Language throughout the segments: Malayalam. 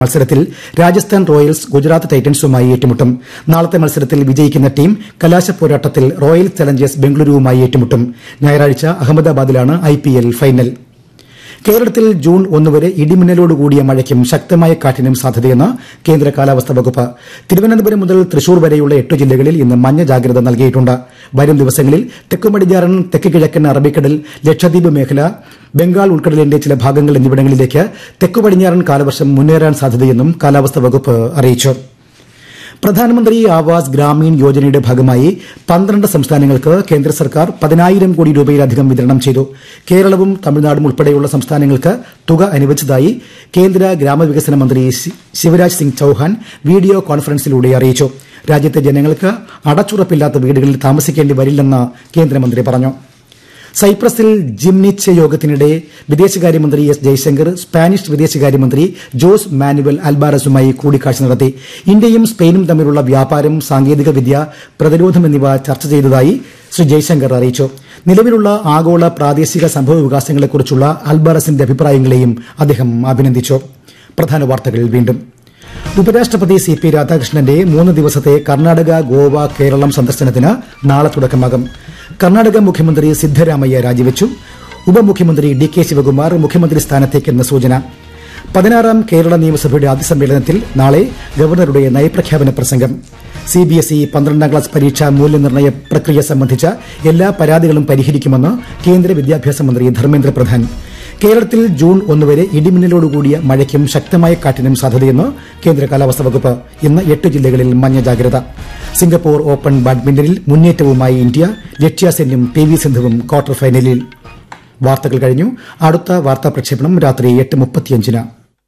മത്സരത്തിൽ രാജസ്ഥാൻ റോയൽസ് ഗുജറാത്ത് ടൈറ്റൻസുമായി ഏറ്റുമുട്ടും നാളത്തെ മത്സരത്തിൽ വിജയിക്കുന്ന ടീം കലാശപ്പോരാട്ടത്തിൽ റോയൽ ചലഞ്ചേഴ്സ് ബംഗളൂരുവുമായി ഏറ്റുമുട്ടും ഞായറാഴ്ച അഹമ്മദാബാദിലാണ് ഐപിഎൽ ഫൈനൽ കേരളത്തിൽ ജൂൺ ഒന്ന് വരെ ഇടിമിന്നലോടുകൂടിയ മഴയ്ക്കും ശക്തമായ കാറ്റിനും സാധ്യതയെന്ന് കേന്ദ്ര കാലാവസ്ഥാ വകുപ്പ് തിരുവനന്തപുരം മുതൽ തൃശൂർ വരെയുള്ള എട്ട് ജില്ലകളിൽ ഇന്ന് മഞ്ഞ ജാഗ്രത നൽകിയിട്ടുണ്ട് വരും ദിവസങ്ങളിൽ തെക്കുപടിഞ്ഞാറൻ തെക്ക് കിഴക്കൻ അറബിക്കടൽ ലക്ഷദ്വീപ് മേഖല ബംഗാൾ ഉൾക്കടലിന്റെ ചില ഭാഗങ്ങൾ എന്നിവിടങ്ങളിലേക്ക് തെക്കുപടിഞ്ഞാറൻ കാലവർഷം മുന്നേറാൻ സാധ്യതയെന്നും കാലാവസ്ഥാ വകുപ്പ് അറിയിച്ചു പ്രധാനമന്ത്രി ആവാസ് ഗ്രാമീൺ യോജനയുടെ ഭാഗമായി പന്ത്രണ്ട് സംസ്ഥാനങ്ങൾക്ക് കേന്ദ്ര സർക്കാർ പതിനായിരം കോടി രൂപയിലധികം വിതരണം ചെയ്തു കേരളവും തമിഴ്നാടും ഉൾപ്പെടെയുള്ള സംസ്ഥാനങ്ങൾക്ക് തുക അനുവദിച്ചതായി കേന്ദ്ര ഗ്രാമവികസന മന്ത്രി ശി- ശിവരാജ് സിംഗ് ചൌഹാൻ വീഡിയോ കോൺഫറൻസിലൂടെ അറിയിച്ചു രാജ്യത്തെ ജനങ്ങൾക്ക് അടച്ചുറപ്പില്ലാത്ത വീടുകളിൽ താമസിക്കേണ്ടി വരില്ലെന്ന് കേന്ദ്രമന്ത്രി പറഞ്ഞു സൈപ്രസിൽ ജിംനിച്ച് യോഗത്തിനിടെ വിദേശകാര്യമന്ത്രി എസ് ജയശങ്കർ സ്പാനിഷ് വിദേശകാര്യമന്ത്രി ജോസ് മാനുവൽ അൽബാറസുമായി കൂടിക്കാഴ്ച നടത്തി ഇന്ത്യയും സ്പെയിനും തമ്മിലുള്ള വ്യാപാരം സാങ്കേതികവിദ്യ പ്രതിരോധം എന്നിവ ചർച്ച ചെയ്തതായി ശ്രീ ജയശങ്കർ അറിയിച്ചു നിലവിലുള്ള ആഗോള പ്രാദേശിക സംഭവ വികാസങ്ങളെക്കുറിച്ചുള്ള അൽബാറസിന്റെ അഭിപ്രായങ്ങളെയും അദ്ദേഹം അഭിനന്ദിച്ചു പ്രധാന വാർത്തകൾ വീണ്ടും ഉപരാഷ്ട്രപതി സി പി രാധാകൃഷ്ണന്റെ മൂന്ന് ദിവസത്തെ കർണാടക ഗോവ കേരളം സന്ദർശനത്തിന് നാളെ തുടക്കമാകും കർണാടക മുഖ്യമന്ത്രി സിദ്ധരാമയ്യ രാജിവെച്ചു ഉപമുഖ്യമന്ത്രി ഡി കെ ശിവകുമാർ മുഖ്യമന്ത്രി സ്ഥാനത്തേക്കെന്ന സൂചന പതിനാറാം കേരള നിയമസഭയുടെ ആദ്യ സമ്മേളനത്തിൽ നാളെ ഗവർണറുടെ നയപ്രഖ്യാപന പ്രസംഗം സി ബി എസ് ഇ പന്ത്രണ്ടാം ക്ലാസ് പരീക്ഷാ മൂല്യനിർണ്ണയ പ്രക്രിയ സംബന്ധിച്ച എല്ലാ പരാതികളും പരിഹരിക്കുമെന്ന് കേന്ദ്ര വിദ്യാഭ്യാസ മന്ത്രി ധർമ്മേന്ദ്ര പ്രധാൻ കേരളത്തിൽ ജൂൺ ഒന്ന് വരെ ഇടിമിന്നലോടുകൂടിയ മഴയ്ക്കും ശക്തമായ കാറ്റിനും സാധ്യതയെന്ന് കേന്ദ്ര കാലാവസ്ഥാ വകുപ്പ് ഇന്ന് എട്ട് ജില്ലകളിൽ മഞ്ഞ ജാഗ്രത സിംഗപ്പൂർ ഓപ്പൺ ബാഡ്മിന്റണിൽ മുന്നേറ്റവുമായി ഇന്ത്യ ലക്ഷ്യ സെന്നും പി വി സിന്ധുവും ക്വാർട്ടർ ഫൈനലിൽ വാർത്തകൾ കഴിഞ്ഞു അടുത്ത വാർത്താ പ്രക്ഷേപണം രാത്രി എട്ട് മുപ്പത്തിയഞ്ചിന്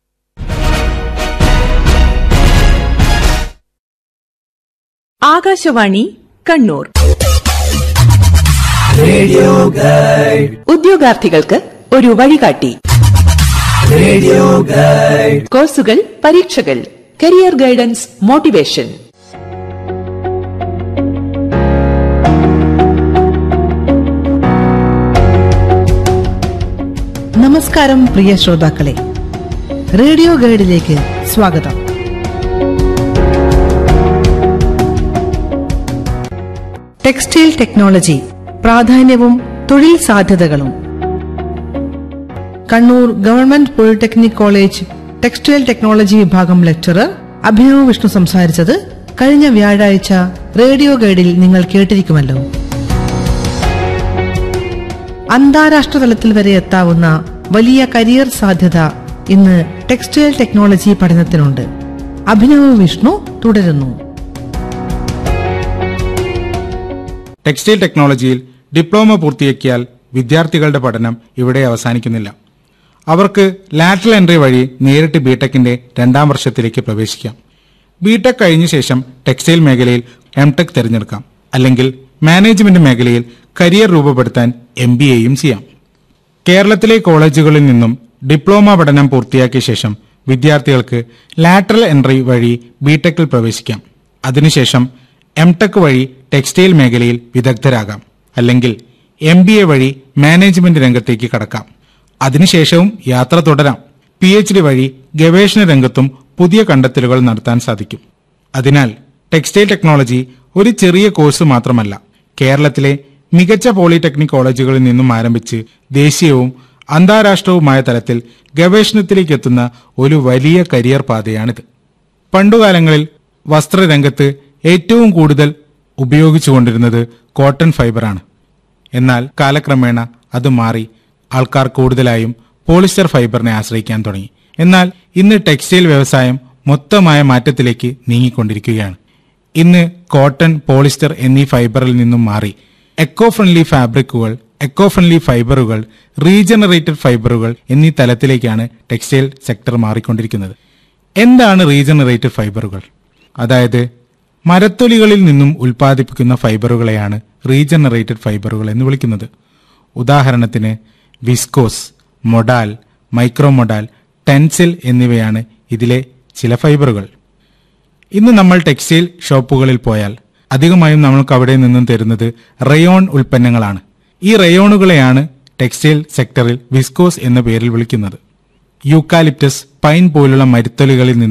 ആകാശവാണി കണ്ണൂർ ഉദ്യോഗാർത്ഥികൾക്ക് ഒരു വഴികാട്ടി കോഴ്സുകൾ പരീക്ഷകൾ കരിയർ ഗൈഡൻസ് മോട്ടിവേഷൻ നമസ്കാരം പ്രിയ ശ്രോതാക്കളെ റേഡിയോ ഗൈഡിലേക്ക് സ്വാഗതം ടെക്സ്റ്റൈൽ ടെക്നോളജി പ്രാധാന്യവും തൊഴിൽ സാധ്യതകളും Kannur government polytechnic college textile technology വിഭാഗം ലെക്ചറർ അഭിനവ് വിഷ്ണു സംസാരിച്ചത് കഴിഞ്ഞ വ്യാഴാഴ്ച റേഡിയോ ഗൈഡിൽ നിങ്ങൾ കേട്ടിരിക്കുമല്ലോ അന്താരാഷ്ട്ര തലത്തിൽ വരെ എത്താവുന്ന വലിയ കരിയർ സാധ്യത ഇന്ന് ടെക്സ്റ്റൈൽ ടെക്നോളജി പഠനത്തിനുണ്ട് അഭിനവ് വിഷ്ണു തുടരുന്നു ടെക്സ്റ്റൈൽ ടെക്നോളജിയിൽ ഡിപ്ലോമ പൂർത്തിയാക്കിയാൽ വിദ്യാർത്ഥികളുടെ പഠനം ഇവിടെ അവസാനിക്കുന്നില്ല അവർക്ക് ലാറ്ററൽ എൻട്രി വഴി നേരിട്ട് ബിടെക്കിന്റെ രണ്ടാം വർഷത്തിലേക്ക് പ്രവേശിക്കാം ബിടെക് കഴിഞ്ഞ ശേഷം ടെക്സ്റ്റൈൽ മേഖലയിൽ എംടെക് തിരഞ്ഞെടുക്കാം അല്ലെങ്കിൽ മാനേജ്മെന്റ് മേഖലയിൽ കരിയർ രൂപപ്പെടുത്താൻ എം ബി എയും ചെയ്യാം കേരളത്തിലെ കോളേജുകളിൽ നിന്നും ഡിപ്ലോമ പഠനം പൂർത്തിയാക്കിയ ശേഷം വിദ്യാർത്ഥികൾക്ക് ലാറ്ററൽ എൻട്രി വഴി ബിടെക്കിൽ പ്രവേശിക്കാം അതിനുശേഷം എംടെക് വഴി ടെക്സ്റ്റൈൽ മേഖലയിൽ വിദഗ്ധരാകാം അല്ലെങ്കിൽ എം ബി എ വഴി മാനേജ്മെന്റ് രംഗത്തേക്ക് കടക്കാം അതിനുശേഷവും യാത്ര തുടരാം പി എച്ച് ഡി വഴി ഗവേഷണ രംഗത്തും പുതിയ കണ്ടെത്തലുകൾ നടത്താൻ സാധിക്കും അതിനാൽ ടെക്സ്റ്റൈൽ ടെക്നോളജി ഒരു ചെറിയ കോഴ്സ് മാത്രമല്ല കേരളത്തിലെ മികച്ച പോളിടെക്നിക് കോളേജുകളിൽ നിന്നും ആരംഭിച്ച് ദേശീയവും അന്താരാഷ്ട്രവുമായ തലത്തിൽ ഗവേഷണത്തിലേക്ക് എത്തുന്ന ഒരു വലിയ കരിയർ പാതയാണിത് പണ്ടുകാലങ്ങളിൽ വസ്ത്രരംഗത്ത് ഏറ്റവും കൂടുതൽ ഉപയോഗിച്ചുകൊണ്ടിരുന്നത് കോട്ടൺ ഫൈബറാണ് എന്നാൽ കാലക്രമേണ അത് മാറി ആൾക്കാർ കൂടുതലായും പോളിസ്റ്റർ ഫൈബറിനെ ആശ്രയിക്കാൻ തുടങ്ങി എന്നാൽ ഇന്ന് ടെക്സ്റ്റൈൽ വ്യവസായം മൊത്തമായ മാറ്റത്തിലേക്ക് നീങ്ങിക്കൊണ്ടിരിക്കുകയാണ് ഇന്ന് കോട്ടൺ പോളിസ്റ്റർ എന്നീ ഫൈബറിൽ നിന്നും മാറി എക്കോ ഫ്രണ്ട്ലി ഫാബ്രിക്കുകൾ എക്കോ ഫ്രണ്ട്ലി ഫൈബറുകൾ റീജനറേറ്റഡ് ഫൈബറുകൾ എന്നീ തലത്തിലേക്കാണ് ടെക്സ്റ്റൈൽ സെക്ടർ മാറിക്കൊണ്ടിരിക്കുന്നത് എന്താണ് റീജനറേറ്റഡ് ഫൈബറുകൾ അതായത് മരത്തൊലികളിൽ നിന്നും ഉൽപ്പാദിപ്പിക്കുന്ന ഫൈബറുകളെയാണ് റീജനറേറ്റഡ് ഫൈബറുകൾ എന്ന് വിളിക്കുന്നത് ഉദാഹരണത്തിന് വിസ്കോസ് മൊഡാൽ മൈക്രോമൊഡാൽ ടെൻസിൽ എന്നിവയാണ് ഇതിലെ ചില ഫൈബറുകൾ ഇന്ന് നമ്മൾ ടെക്സ്റ്റൈൽ ഷോപ്പുകളിൽ പോയാൽ അധികമായും നമ്മൾക്ക് അവിടെ നിന്നും തരുന്നത് റയോൺ ഉൽപ്പന്നങ്ങളാണ് ഈ റയോണുകളെയാണ് ടെക്സ്റ്റൈൽ സെക്ടറിൽ വിസ്കോസ് എന്ന പേരിൽ വിളിക്കുന്നത് യൂക്കാലിപ്റ്റസ് പൈൻ പോലുള്ള മരുത്തലുകളിൽ നിന്ന്